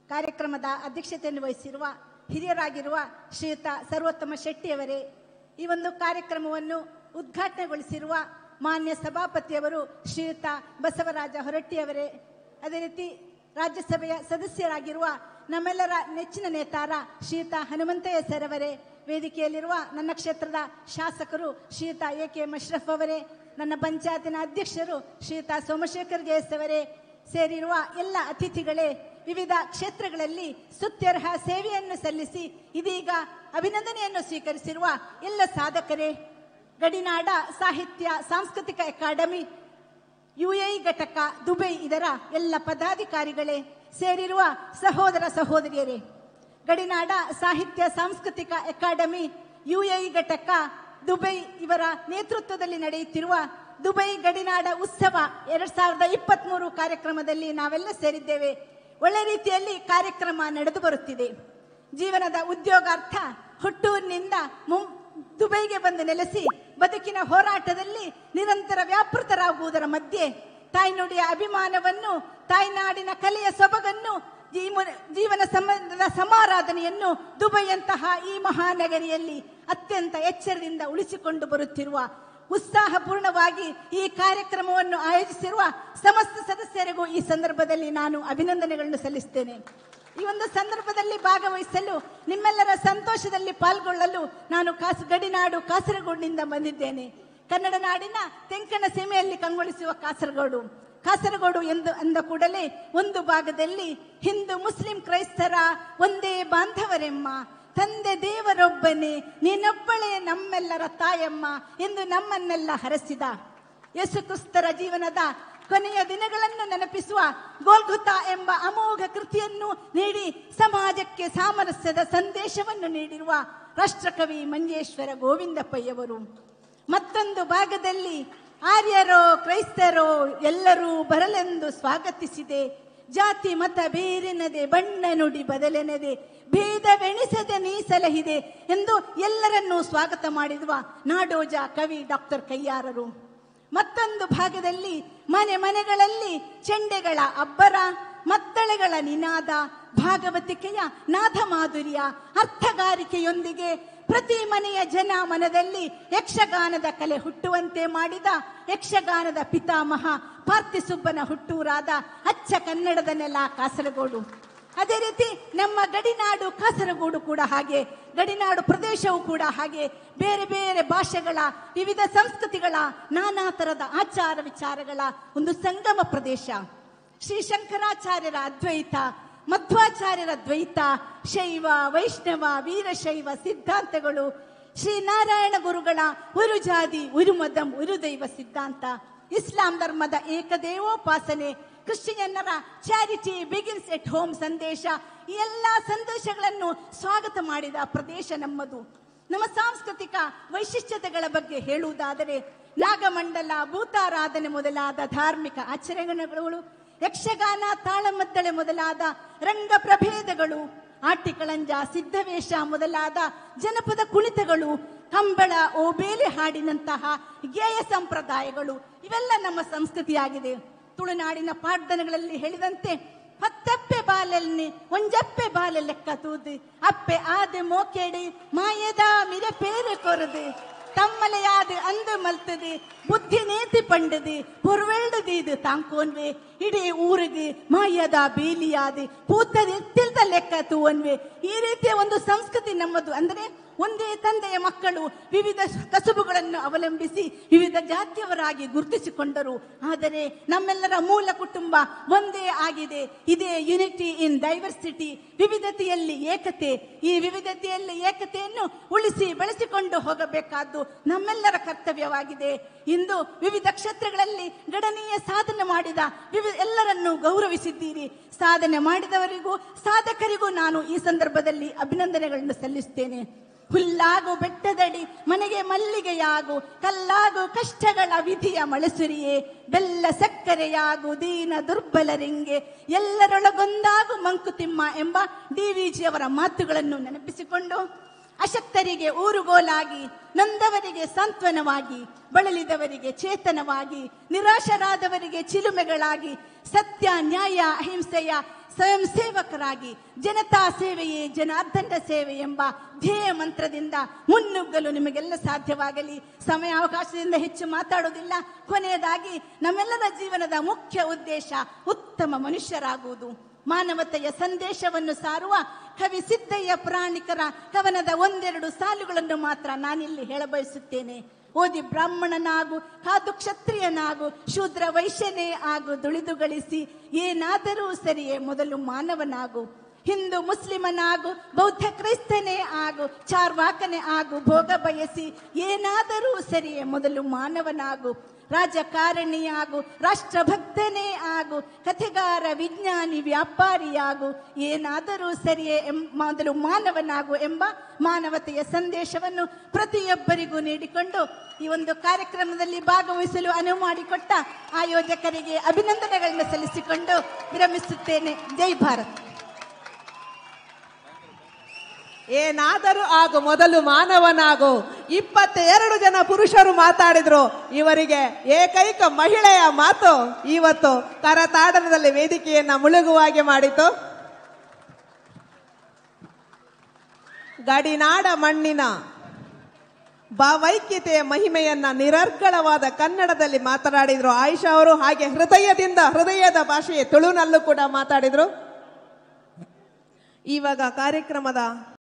ಕಾರ್ಯಕ್ರಮದ ಅಧ್ಯಕ್ಷತೆಯನ್ನು ವಹಿಸಿರುವ ಹಿರಿಯರಾಗಿರುವ ಶ್ರೀಯುತ ಸರ್ವೋತ್ತಮ ಶೆಟ್ಟಿಯವರೇ ಈ ಒಂದು ಕಾರ್ಯಕ್ರಮವನ್ನು ಉದ್ಘಾಟನೆಗೊಳಿಸಿರುವ ಮಾನ್ಯ ಸಭಾಪತಿಯವರು ಶ್ರೀಯುತ ಬಸವರಾಜ ಹೊರಟ್ಟಿಯವರೇ ಅದೇ ರೀತಿ ರಾಜ್ಯಸಭೆಯ ಸದಸ್ಯರಾಗಿರುವ ನಮ್ಮೆಲ್ಲರ ನೆಚ್ಚಿನ ನೇತಾರ ಶ್ರೀಯುತ ಹನುಮಂತಯ್ಯ ಸರ್ ಅವರೇ ವೇದಿಕೆಯಲ್ಲಿರುವ ನನ್ನ ಕ್ಷೇತ್ರದ ಶಾಸಕರು ಶ್ರೀಯುತ ಎ ಕೆ ಮಶ್ರಫ್ ಅವರೇ ನನ್ನ ಪಂಚಾಯತಿನ ಅಧ್ಯಕ್ಷರು ಶ್ರೀಯುತ ಸೋಮಶೇಖರ್ ಗೇಸ್ ಅವರೇ ಸೇರಿರುವ ಎಲ್ಲ ಅತಿಥಿಗಳೇ ವಿವಿಧ ಕ್ಷೇತ್ರಗಳಲ್ಲಿ ಸ್ತುತ್ಯರ್ಹ ಸೇವೆಯನ್ನು ಸಲ್ಲಿಸಿ ಇದೀಗ ಅಭಿನಂದನೆಯನ್ನು ಸ್ವೀಕರಿಸಿರುವ ಎಲ್ಲ ಸಾಧಕರೇ ಗಡಿನಾಡ ಸಾಹಿತ್ಯ ಸಾಂಸ್ಕೃತಿಕ ಅಕಾಡೆಮಿ ಯುಎಇ ಘಟಕ ದುಬೈ ಇದರ ಎಲ್ಲ ಪದಾಧಿಕಾರಿಗಳೇ ಸೇರಿರುವ ಸಹೋದರ ಸಹೋದರಿಯರೇ ಗಡಿನಾಡ ಸಾಹಿತ್ಯ ಸಾಂಸ್ಕೃತಿಕ ಅಕಾಡೆಮಿ ಯುಎಇ ಘಟಕ ದುಬೈ ಇವರ ನೇತೃತ್ವದಲ್ಲಿ ನಡೆಯುತ್ತಿರುವ ದುಬೈ ಗಡಿನಾಡ ಉತ್ಸವ ಎರಡ್ ಸಾವಿರದ ಇಪ್ಪತ್ಮೂರು ಕಾರ್ಯಕ್ರಮದಲ್ಲಿ ನಾವೆಲ್ಲ ಸೇರಿದ್ದೇವೆ ಒಳ್ಳೆ ರೀತಿಯಲ್ಲಿ ಕಾರ್ಯಕ್ರಮ ನಡೆದು ಬರುತ್ತಿದೆ ಜೀವನದ ಉದ್ಯೋಗಾರ್ಥ ಹುಟ್ಟೂರಿನಿಂದ ಮುಂ ದುಬೈಗೆ ಬಂದು ನೆಲೆಸಿ ಬದುಕಿನ ಹೋರಾಟದಲ್ಲಿ ನಿರಂತರ ವ್ಯಾಪೃತರಾಗುವುದರ ಮಧ್ಯೆ ತಾಯ್ನುಡಿಯ ಅಭಿಮಾನವನ್ನು ತಾಯ್ನಾಡಿನ ಕಲೆಯ ಸೊಬಗನ್ನು ಜೀವ- ಜೀವನ ಸಂಬಂಧದ ಸಮಾರಾಧನೆಯನ್ನು ದುಬೈಯಂತಹ ಈ ಮಹಾನಗರಿಯಲ್ಲಿ ಅತ್ಯಂತ ಎಚ್ಚರದಿಂದ ಉಳಿಸಿಕೊಂಡು ಬರುತ್ತಿರುವ ಉತ್ಸಾಹಪೂರ್ಣವಾಗಿ ಈ ಕಾರ್ಯಕ್ರಮವನ್ನು ಆಯೋಜಿಸಿರುವ ಸಮಸ್ತ ಸದಸ್ಯರಿಗೂ ಈ ಸಂದರ್ಭದಲ್ಲಿ ನಾನು ಅಭಿನಂದನೆಗಳನ್ನು ಸಲ್ಲಿಸ್ತೇನೆ ಈ ಒಂದು ಸಂದರ್ಭದಲ್ಲಿ ಭಾಗವಹಿಸಲು ನಿಮ್ಮೆಲ್ಲರ ಸಂತೋಷದಲ್ಲಿ ಪಾಲ್ಗೊಳ್ಳಲು ನಾನು ಕಾಸು ಗಡಿನಾಡು ಕಾಸರಗೋಡಿನಿಂದ ಬಂದಿದ್ದೇನೆ ಕನ್ನಡ ನಾಡಿನ ತೆಂಕಣ ಸೀಮೆಯಲ್ಲಿ ಕಂಗೊಳಿಸುವ ಕಾಸರಗೋಡು ಕಾಸರಗೋಡು ಎಂದು ಅಂದ ಕೂಡಲೇ ಒಂದು ಭಾಗದಲ್ಲಿ ಹಿಂದೂ ಮುಸ್ಲಿಂ ಕ್ರೈಸ್ತರ ಒಂದೇ ಬಾಂಧವರೆಮ್ಮ ತಂದೆ ದೇವರೊಬ್ಬನೇ ನೀನೊಬ್ಬಳೇ ನಮ್ಮೆಲ್ಲರ ತಾಯಮ್ಮ ಎಂದು ನಮ್ಮನ್ನೆಲ್ಲ ಹರಸಿದ ಯೇಸು ಕ್ರಿಸ್ತರ ಜೀವನದ ಕೊನೆಯ ದಿನಗಳನ್ನು ನೆನಪಿಸುವ ಗೋಲ್ಗುತಾ ಎಂಬ ಅಮೋಘ ಕೃತಿಯನ್ನು ನೀಡಿ ಸಮಾಜಕ್ಕೆ ಸಾಮರಸ್ಯದ ಸಂದೇಶವನ್ನು ನೀಡಿರುವ ರಾಷ್ಟ್ರಕವಿ ಮಂಜೇಶ್ವರ ಗೋವಿಂದಪ್ಪಯ್ಯವರು ಮತ್ತೊಂದು ಭಾಗದಲ್ಲಿ ಆರ್ಯರೋ ಕ್ರೈಸ್ತರೋ ಎಲ್ಲರೂ ಬರಲೆಂದು ಸ್ವಾಗತಿಸಿದೆ ಜಾತಿ ಮತ ಬೇರೆನದೆ ಬಣ್ಣ ನುಡಿ ಬದಲೆನದೆ ಭೇದವೆಣಿಸದೆ ನೀ ಸಲಹಿದೆ ಎಂದು ಎಲ್ಲರನ್ನೂ ಸ್ವಾಗತ ಮಾಡಿರುವ ನಾಡೋಜ ಕವಿ ಡಾಕ್ಟರ್ ಕಯ್ಯಾರರು ಮತ್ತೊಂದು ಭಾಗದಲ್ಲಿ ಮನೆ ಮನೆಗಳಲ್ಲಿ ಚೆಂಡೆಗಳ ಅಬ್ಬರ ಮದ್ದಳೆಗಳ ನಿನಾದ ಭಾಗವತಿಕೆಯ ನಾದ ಮಾಧುರ್ಯ ಅರ್ಥಗಾರಿಕೆಯೊಂದಿಗೆ ಪ್ರತಿ ಮನೆಯ ಜನ ಮನದಲ್ಲಿ ಯಕ್ಷಗಾನದ ಕಲೆ ಹುಟ್ಟುವಂತೆ ಮಾಡಿದ ಯಕ್ಷಗಾನದ ಪಿತಾಮಹ ಪಾರ್ಥಿಸುಬ್ಬನ ಹುಟ್ಟೂರಾದ ಅಚ್ಚ ಕನ್ನಡದ ನೆಲ ಕಾಸರಗೋಡು ಅದೇ ರೀತಿ ನಮ್ಮ ಗಡಿನಾಡು ಕಾಸರಗೋಡು ಕೂಡ ಹಾಗೆ ಗಡಿನಾಡು ಪ್ರದೇಶವು ಕೂಡ ಹಾಗೆ ಬೇರೆ ಬೇರೆ ಭಾಷೆಗಳ ವಿವಿಧ ಸಂಸ್ಕೃತಿಗಳ ನಾನಾ ತರದ ಆಚಾರ ವಿಚಾರಗಳ ಒಂದು ಸಂಗಮ ಪ್ರದೇಶ ಶ್ರೀ ಶಂಕರಾಚಾರ್ಯರ ಅದ್ವೈತ ಮಧ್ವಾಚಾರ್ಯರ ದ್ವೈತ ಶೈವ ವೈಷ್ಣವ ವೀರಶೈವ ಸಿದ್ಧಾಂತಗಳು ಶ್ರೀ ನಾರಾಯಣ ಗುರುಗಳ ಉರು ಜಾತಿ ಉರು ಮದಂ ಉರು ದೈವ ಸಿದ್ಧಾಂತ ಇಸ್ಲಾಂ ಧರ್ಮದ ಏಕದೇವೋಪಾಸನೆ ಕ್ರಿಶ್ಚಿಯನ್ನರ ಚಾರಿಟಿ ಬಿಗಿನ್ಸ್ ಎಟ್ ಹೋಮ್ ಸಂದೇಶ ಈ ಎಲ್ಲ ಸಂದೇಶಗಳನ್ನು ಸ್ವಾಗತ ಮಾಡಿದ ಪ್ರದೇಶ ನಮ್ಮದು ನಮ್ಮ ಸಾಂಸ್ಕೃತಿಕ ವೈಶಿಷ್ಟ್ಯತೆಗಳ ಬಗ್ಗೆ ಹೇಳುವುದಾದರೆ ನಾಗಮಂಡಲ ಭೂತಾರಾಧನೆ ಮೊದಲಾದ ಧಾರ್ಮಿಕ ಆಚರಣೆಗಳು ಯಕ್ಷಗಾನ ತಾಳಮದ್ದಳೆ ಮೊದಲಾದ ರಂಗ ಪ್ರಭೇದಗಳು ಆಟಿಕಳಂಜ ಸಿದ್ಧವೇಷ ಮೊದಲಾದ ಜನಪದ ಕುಣಿತಗಳು ಕಂಬಳ ಓಬೇಲೆ ಹಾಡಿನಂತಹ ಗೇಯ ಸಂಪ್ರದಾಯಗಳು ಇವೆಲ್ಲ ನಮ್ಮ ಸಂಸ್ಕೃತಿಯಾಗಿದೆ ತುಳುನಾಡಿನ ಪಾಡ್ದನಗಳಲ್ಲಿ ಹೇಳಿದಂತೆ ಹತ್ತಪ್ಪೆ ಬಾಲಲ್ಲಿ ಒಂಜಪ್ಪೆ ಬಾಲ ಲೆಕ್ಕ ತೂದು ಅಪ್ಪೆ ಆದೆ ಮೋಕೆಡಿ ಮಾಯದ ಮಿರ ಪೇರೆ ಕೊರದು ತಮ್ಮಲೆಯಾದ ಅಂದು ಮಲ್ತದೆ ಬುದ್ಧಿ ನೇತಿ ಪಂಡದು ಪೊರ್ವೆಳ್ದದು ತಾಂಕೋನ್ವೆ ಇಡೀ ಊರಿಗೆ ಮಾಯದ ಬೇಲಿಯಾದ ಪೂತದ ಎತ್ತಿಲ್ದ ಲೆಕ್ಕ ತೂವನ್ವೆ ಈ ರೀತಿಯ ಒಂದು ಸಂಸ್ಕೃತಿ ನಮ್ಮದು ಅಂದ್ರೆ ಒಂದೇ ತಂದೆಯ ಮಕ್ಕಳು ವಿವಿಧ ಕಸುಬುಗಳನ್ನು ಅವಲಂಬಿಸಿ ವಿವಿಧ ಜಾತಿಯವರಾಗಿ ಗುರುತಿಸಿಕೊಂಡರು ಆದರೆ ನಮ್ಮೆಲ್ಲರ ಮೂಲ ಕುಟುಂಬ ಒಂದೇ ಆಗಿದೆ ಇದೇ ಯುನಿಟಿ ಇನ್ ಡೈವರ್ಸಿಟಿ ವಿವಿಧತೆಯಲ್ಲಿ ಏಕತೆ ಈ ವಿವಿಧತೆಯಲ್ಲಿ ಏಕತೆಯನ್ನು ಉಳಿಸಿ ಬೆಳೆಸಿಕೊಂಡು ಹೋಗಬೇಕಾದ್ದು ನಮ್ಮೆಲ್ಲರ ಕರ್ತವ್ಯವಾಗಿದೆ ಇಂದು ವಿವಿಧ ಕ್ಷೇತ್ರಗಳಲ್ಲಿ ಗಣನೀಯ ಸಾಧನೆ ಮಾಡಿದ ವಿವಿಧ ಎಲ್ಲರನ್ನೂ ಗೌರವಿಸಿದ್ದೀರಿ ಸಾಧನೆ ಮಾಡಿದವರಿಗೂ ಸಾಧಕರಿಗೂ ನಾನು ಈ ಸಂದರ್ಭದಲ್ಲಿ ಅಭಿನಂದನೆಗಳನ್ನು ಸಲ್ಲಿಸ್ತೇನೆ ಹುಲ್ಲಾಗು ಬೆಟ್ಟದಡಿ ಮನೆಗೆ ಮಲ್ಲಿಗೆಯಾಗು ಕಲ್ಲಾಗು ಕಷ್ಟಗಳ ವಿಧಿಯ ಮಳೆಸುರಿಯೇ ಬೆಲ್ಲ ಸಕ್ಕರೆಯಾಗು ದೀನ ದುರ್ಬಲರಿಂಗೆ ಎಲ್ಲರೊಳಗೊಂದಾಗು ಮಂಕುತಿಮ್ಮ ಎಂಬ ಡಿ ಅವರ ಮಾತುಗಳನ್ನು ನೆನಪಿಸಿಕೊಂಡು ಅಶಕ್ತರಿಗೆ ಊರುಗೋಲಾಗಿ ನೊಂದವರಿಗೆ ಸಾಂತ್ವನವಾಗಿ ಬಳಲಿದವರಿಗೆ ಚೇತನವಾಗಿ ನಿರಾಶರಾದವರಿಗೆ ಚಿಲುಮೆಗಳಾಗಿ ಸತ್ಯ ನ್ಯಾಯ ಅಹಿಂಸೆಯ ಸ್ವಯಂ ಸೇವಕರಾಗಿ ಜನತಾ ಸೇವೆಯೇ ಜನಾರ್ದನ ಸೇವೆ ಎಂಬ ಧ್ಯೇಯ ಮಂತ್ರದಿಂದ ಮುನ್ನುಗ್ಗಲು ನಿಮಗೆಲ್ಲ ಸಾಧ್ಯವಾಗಲಿ ಸಮಯಾವಕಾಶದಿಂದ ಹೆಚ್ಚು ಮಾತಾಡೋದಿಲ್ಲ ಕೊನೆಯದಾಗಿ ನಮ್ಮೆಲ್ಲರ ಜೀವನದ ಮುಖ್ಯ ಉದ್ದೇಶ ಉತ್ತಮ ಮನುಷ್ಯರಾಗುವುದು ಮಾನವತೆಯ ಸಂದೇಶವನ್ನು ಸಾರುವ ಕವಿ ಸಿದ್ದಯ್ಯ ಪುರಾಣಿಕರ ಕವನದ ಒಂದೆರಡು ಸಾಲುಗಳನ್ನು ಮಾತ್ರ ನಾನಿಲ್ಲಿ ಹೇಳಬಯಸುತ್ತೇನೆ ಓದಿ ಬ್ರಾಹ್ಮಣನಾಗು ಕಾದು ಕ್ಷತ್ರಿಯನಾಗು ಶೂದ್ರ ವೈಶ್ಯನೇ ಆಗು ದುಳಿದು ಗಳಿಸಿ ಏನಾದರೂ ಸರಿಯೇ ಮೊದಲು ಮಾನವನಾಗು ಹಿಂದೂ ಮುಸ್ಲಿಮನಾಗು ಬೌದ್ಧ ಕ್ರೈಸ್ತನೇ ಆಗು ಚಾರ್ವಾಕನೇ ಆಗು ಭೋಗ ಬಯಸಿ ಏನಾದರೂ ಸರಿಯೇ ಮೊದಲು ಮಾನವನಾಗು ರಾಜಕಾರಣಿಯಾಗು ರಾಷ್ಟ್ರಭಕ್ತನೇ ಆಗು ಕಥೆಗಾರ ವಿಜ್ಞಾನಿ ವ್ಯಾಪಾರಿಯಾಗು ಏನಾದರೂ ಸರಿಯೇ ಎಂ ಮೊದಲು ಮಾನವನಾಗು ಎಂಬ ಮಾನವತೆಯ ಸಂದೇಶವನ್ನು ಪ್ರತಿಯೊಬ್ಬರಿಗೂ ನೀಡಿಕೊಂಡು ಈ ಒಂದು ಕಾರ್ಯಕ್ರಮದಲ್ಲಿ ಭಾಗವಹಿಸಲು ಅನುವು ಮಾಡಿಕೊಟ್ಟ ಆಯೋಜಕರಿಗೆ ಅಭಿನಂದನೆಗಳನ್ನು ಸಲ್ಲಿಸಿಕೊಂಡು ವಿರಮಿಸುತ್ತೇನೆ ಜೈ ಭಾರತ್ ಏನಾದರೂ ಆಗು ಮೊದಲು ಮಾನವನಾಗು ಇಪ್ಪತ್ತೆರಡು ಜನ ಪುರುಷರು ಮಾತಾಡಿದ್ರು ಇವರಿಗೆ ಏಕೈಕ ಮಹಿಳೆಯ ಮಾತು ಇವತ್ತು ಕರತಾಡನದಲ್ಲಿ ವೇದಿಕೆಯನ್ನ ಮುಳುಗುವಾಗೆ ಮಾಡಿತು ಗಡಿನಾಡ ಮಣ್ಣಿನ ಭಾವೈಕ್ಯತೆಯ ಮಹಿಮೆಯನ್ನ ನಿರರ್ಗಳವಾದ ಕನ್ನಡದಲ್ಲಿ ಮಾತನಾಡಿದ್ರು ಆಯಿಷಾ ಅವರು ಹಾಗೆ ಹೃದಯದಿಂದ ಹೃದಯದ ಭಾಷೆಯ ತುಳುನಲ್ಲೂ ಕೂಡ ಮಾತಾಡಿದ್ರು ಇವಾಗ ಕಾರ್ಯಕ್ರಮದ